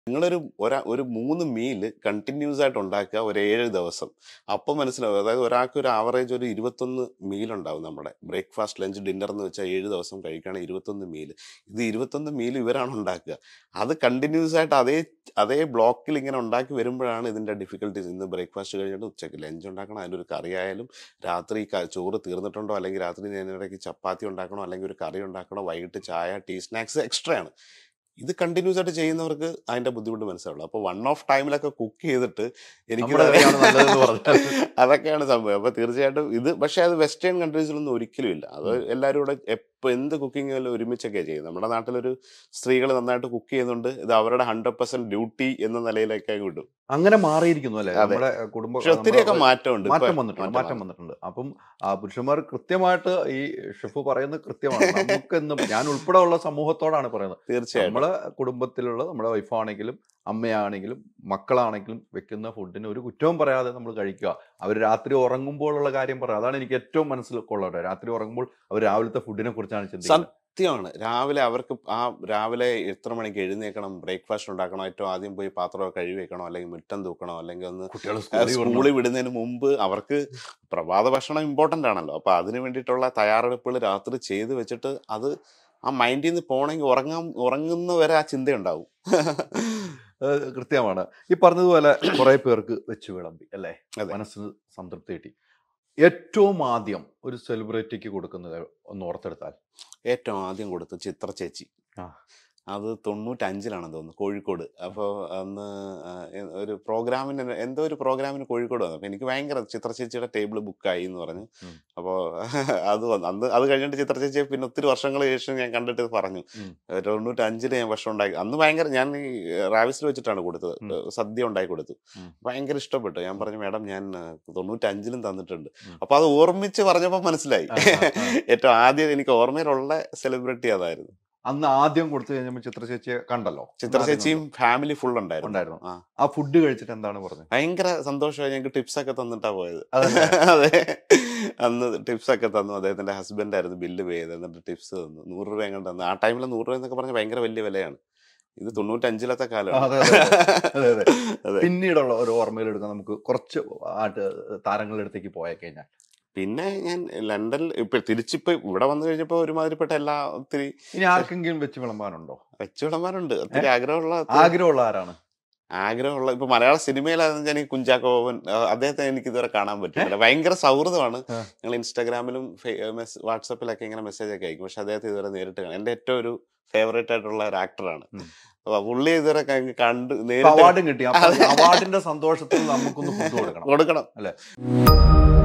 നിങ്ങളൊരു ഒരാ ഒരു മൂന്ന് മീല് കണ്ടിന്യൂസ് ആയിട്ട് ഉണ്ടാക്കുക ഒരു ഏഴ് ദിവസം അപ്പം മനസ്സിലാവും അതായത് ഒരാൾക്ക് ഒരു ആവറേജ് ഒരു ഇരുപത്തൊന്ന് മീൽ ഉണ്ടാവും നമ്മുടെ ബ്രേക്ക്ഫാസ്റ്റ് ലഞ്ച് ഡിന്നർ എന്ന് വെച്ചാൽ ഏഴ് ദിവസം കഴിക്കുകയാണെങ്കിൽ ഇരുപത്തൊന്ന് മീൽ ഇത് ഇരുപത്തൊന്ന് മീൽ ഇവരാണ് ഉണ്ടാക്കുക അത് കണ്ടിന്യൂസ് ആയിട്ട് അതേ അതേ ബ്ലോക്കിൽ ഇങ്ങനെ ഉണ്ടാക്കി വരുമ്പോഴാണ് ഇതിന്റെ ഡിഫിക്കൽട്ടീസ് ഇന്ന് ബ്രേക്ക്ഫാസ്റ്റ് കഴിഞ്ഞിട്ട് ഉച്ചയ്ക്ക് ലഞ്ച് ഉണ്ടാക്കണം അതിലൊരു കറി ആയാലും രാത്രി ക- ചോറ് തീർന്നിട്ടുണ്ടോ അല്ലെങ്കിൽ രാത്രി ഇതിനിടയ്ക്ക് ചപ്പാത്തി ഉണ്ടാക്കണോ അല്ലെങ്കിൽ ഒരു കറി ഉണ്ടാക്കണോ വൈകിട്ട് ചായ ടീ സ്നാക്സ് എക്സ്ട്രാ ആണ് ഇത് കണ്ടിന്യൂസ് ആയിട്ട് ചെയ്യുന്നവർക്ക് അതിന്റെ ബുദ്ധിമുട്ട് മനസ്സിലാവുള്ളൂ അപ്പോൾ വൺ ഓഫ് ടൈമിലൊക്കെ കുക്ക് ചെയ്തിട്ട് എനിക്ക് നമ്മുടെ കറിയാണ് നല്ലതെന്ന് പറഞ്ഞാൽ. അതൊക്കെയാണ് സംഭവം അപ്പൊ തീർച്ചയായിട്ടും ഇത് പക്ഷെ അത് വെസ്റ്റേൺ കൺട്രീസിലൊന്നും ഒരിക്കലും ഇല്ല അത് എല്ലാവരും കൂടെ എപ്പോ എന്ത് കുക്കിംഗ് ഒരുമിച്ചൊക്കെ ചെയ്യും നമ്മുടെ നാട്ടിലൊരു സ്ത്രീകൾ നന്നായിട്ട് കുക്ക് ചെയ്യുന്നുണ്ട് ഇത് അവരുടെ ഹൺഡ്രഡ് പെർസെന്റ് ഡ്യൂട്ടി എന്ന നിലയിലേക്ക് വിടും അങ്ങനെ മാറിയിരിക്കുന്നു അല്ലെ അതെ. നമ്മുടെ കുടുംബ പക്ഷെ ഒത്തിരിയൊക്കെ നമ്മുടെ മാറ്റമുണ്ട് ഇപ്പൊ മാറ്റം വന്നിട്ടുണ്ട് മാറ്റം വന്നിട്ടുണ്ട് അപ്പം ആ പുരുഷന്മാർ കൃത്യമായിട്ട് ഈ ഷെഫ് പറയുന്നത് കൃത്യമാണ് നമുക്ക് എന്നും ഞാൻ ഉൾപ്പെടെ ഉള്ള സമൂഹത്തോടാണ് പറയുന്നത് തീർച്ചയായിട്ടും നമ്മളെ കുടുംബത്തിലുള്ള നമ്മുടെ വൈഫാണെങ്കിലും അമ്മയാണെങ്കിലും മക്കളാണെങ്കിലും വെക്കുന്ന ഫുഡിന് ഒരു കുറ്റവും പറയാതെ നമ്മൾ കഴിക്കുക അവർ രാത്രി ഉറങ്ങുമ്പോഴുള്ള കാര്യം പറയാം അതാണ് എനിക്ക് ഏറ്റവും മനസ്സിലൊക്കെയുള്ളത് രാത്രി ഉറങ്ങുമ്പോൾ അവർ രാവിലത്തെ ഫുഡിനെ കുറിച്ചാണ് ചിന്തിക്കുന്നത് സത്യമാണ് രാവിലെ അവർക്ക് ആ രാവിലെ എത്ര മണിക്ക് എഴുന്നേക്കണം ബ്രേക്ക്ഫാസ്റ്റ് ഉണ്ടാക്കണം ഏറ്റവും ആദ്യം പോയി പാത്രമൊക്കെ കഴുകി വെക്കണോ അല്ലെങ്കിൽ മുറ്റം തൂക്കണോ അല്ലെങ്കിൽ ഒന്ന് കുട്ടികൾ സ്കൂളിൽ വിടുന്നതിന് മുമ്പ് അവർക്ക് പ്രഭാത ഭക്ഷണം ഇമ്പോർട്ടന്റ് ആണല്ലോ അപ്പൊ അതിന് വേണ്ടിയിട്ടുള്ള തയ്യാറെടുപ്പുകൾ രാത്രി ചെയ്ത് വെച്ചിട്ട് അത് ആ മൈൻഡിൽ നിന്ന് പോണെങ്കിൽ ഉറങ്ങാൻ ഉറങ്ങുന്നവരെ ആ ചിന്ത ഉണ്ടാവും കൃത്യമാണ് ഈ പറഞ്ഞതുപോലെ കുറെ പേർക്ക് വെച്ച് വിളമ്പി അല്ലേ അതെ. മനസ്സിന് സംതൃപ്തി കിട്ടി ഏറ്റവും ആദ്യം ഒരു സെലിബ്രിറ്റിക്ക് കൊടുക്കുന്നത് ഒന്ന് ഓർത്തെടുത്താൽ ഏറ്റവും ആദ്യം കൊടുത്ത് ചിത്ര ചേച്ചി ആ. അത് തൊണ്ണൂറ്റഞ്ചിലാണെന്ന് തോന്നുന്നു കോഴിക്കോട് അപ്പോൾ അന്ന് ആ, എ- ഒരു പ്രോഗ്രാമിന് എന്തോ ഒരു പ്രോഗ്രാമിന് കോഴിക്കോട് വന്നു അപ്പോൾ എനിക്ക് ഭയങ്കര ചിത്ര ചേച്ചിയുടെ ടേബിൾ ബുക്കായി എന്ന് പറഞ്ഞു ഉം. അപ്പോൾ അത് വന്നു അന്ന് അത് കഴിഞ്ഞിട്ട് ചിത്ര ചേച്ചിയെ പിന്നെ ഒത്തിരി വർഷങ്ങൾ ശേഷം ഞാൻ കണ്ടിട്ട് പറഞ്ഞു ഉം. തൊണ്ണൂറ്റഞ്ചില് ഞാൻ ഭക്ഷണം ഉണ്ടാക്കി അന്ന് ഭയങ്കര ഞാൻ ഈ റാവിസിൽ വെച്ചിട്ടാണ് കൊടുത്തത് ഉം. സദ്യ ഉണ്ടാക്കി കൊടുത്തു ഉം. ഭയങ്കര ഇഷ്ടപ്പെട്ടു ഞാൻ പറഞ്ഞു മാഡം ഞാൻ ആ, തൊണ്ണൂറ്റഞ്ചിലും തന്നിട്ടുണ്ട് ഉം. അപ്പൊ അത് ഓർമ്മിച്ച് പറഞ്ഞപ്പോൾ മനസ്സിലായി ആ, ആ, ആ. ഏറ്റവും ആദ്യം എനിക്ക് ഓർമ്മയിലുള്ള സെലിബ്രിറ്റി അതായിരുന്നു അന്ന് ആദ്യം കൊടുത്തു കഴിഞ്ഞപ്പോൾ ചിത്ര ചേച്ചിയെ കണ്ടല്ലോ ചിത്ര അന്ന് ആദ്യം ചേച്ചിയും ഫാമിലി ഫുൾ ഉണ്ടായിരുന്നു ഉണ്ടായിരുന്നു. ആ ആ ഫുഡ് കഴിച്ചിട്ട് എന്താണ് പറഞ്ഞത് ഭയങ്കര സന്തോഷമായി ഞങ്ങൾക്ക് ടിപ്സ് ഒക്കെ തന്നിട്ടാ പോയത് അതല്ലേ? അതെ അന്ന് ടിപ്സ് ഒക്കെ തന്നു അദ്ദേഹത്തിന്റെ ഹസ്ബൻഡ് ആയിരുന്നു ബില്ല് പേ ചെയ്ത് എന്നിട്ട് ടിപ്സ് തന്നു നൂറ് രൂപ എങ്ങനെ തന്നു ആ ടൈമിൽ നൂറ് രൂപ എന്നൊക്കെ പറഞ്ഞാൽ ഭയങ്കര വലിയ വിലയാണ് ഇത് തൊണ്ണൂറ്റഞ്ചിലത്തെ ആ, കാലമാണ് അതെ, അതെ, അതെ, അതെ. അതെ. പിന്നീടുള്ള ഒരു ഓർമ്മയിൽ എടുക്കാൻ നമുക്ക് കുറച്ച് ആട്ട് താരങ്ങളുടെ അടുത്തേക്ക് പോയ കഴിഞ്ഞാൽ പിന്നെ ഞാൻ ലണ്ടനിൽ ഇപ്പൊ തിരിച്ചിപ്പോ ഇവിടെ വന്നു കഴിഞ്ഞപ്പോ ഒരുമാതിരിപ്പെട്ട എല്ലാ ഒത്തിരി ഇനി ആർക്കെങ്കിലും വെച്ച് വിളമ്പാനുണ്ടോ വെച്ചുവിടന്മാരുണ്ട് ഒത്തിരി ആഗ്രഹമുള്ള ആഗ്രഹമുള്ള ആരാണ് ആഗ്രഹമുള്ള ഇപ്പൊ മലയാള സിനിമയിലാണെന്ന് എനിക്ക് കുഞ്ചാക്കോ ബോബൻ ആ, അദ്ദേഹത്തെ എനിക്ക് ഇതുവരെ കാണാൻ പറ്റില്ല ഭയങ്കര സൗഹൃദമാണ് ആ. ഞങ്ങൾ ഇൻസ്റ്റാഗ്രാമിലും വാട്സപ്പിലൊക്കെ ഇങ്ങനെ മെസ്സേജ് ഒക്കെ അയക്കും പക്ഷെ അദ്ദേഹത്തെ ഇതുവരെ നേരിട്ട് കാണാം എന്റെ ഏറ്റവും ഒരു ഫേവറേറ്റ് ആയിട്ടുള്ള ഒരു ആക്ടറാണ് ഉം. അപ്പൊ പുള്ളി ഇതുവരെ ക- കണ്ട് ഇപ്പൊ നേരിട്ട് അവാർഡും കിട്ടി അപ്പൊ അവാർഡിന്റെ സന്തോഷത്തിൽ നമുക്കൊന്ന് ഫുഡ് കൊടുക്കണം കൊടുക്കണം അല്ലെ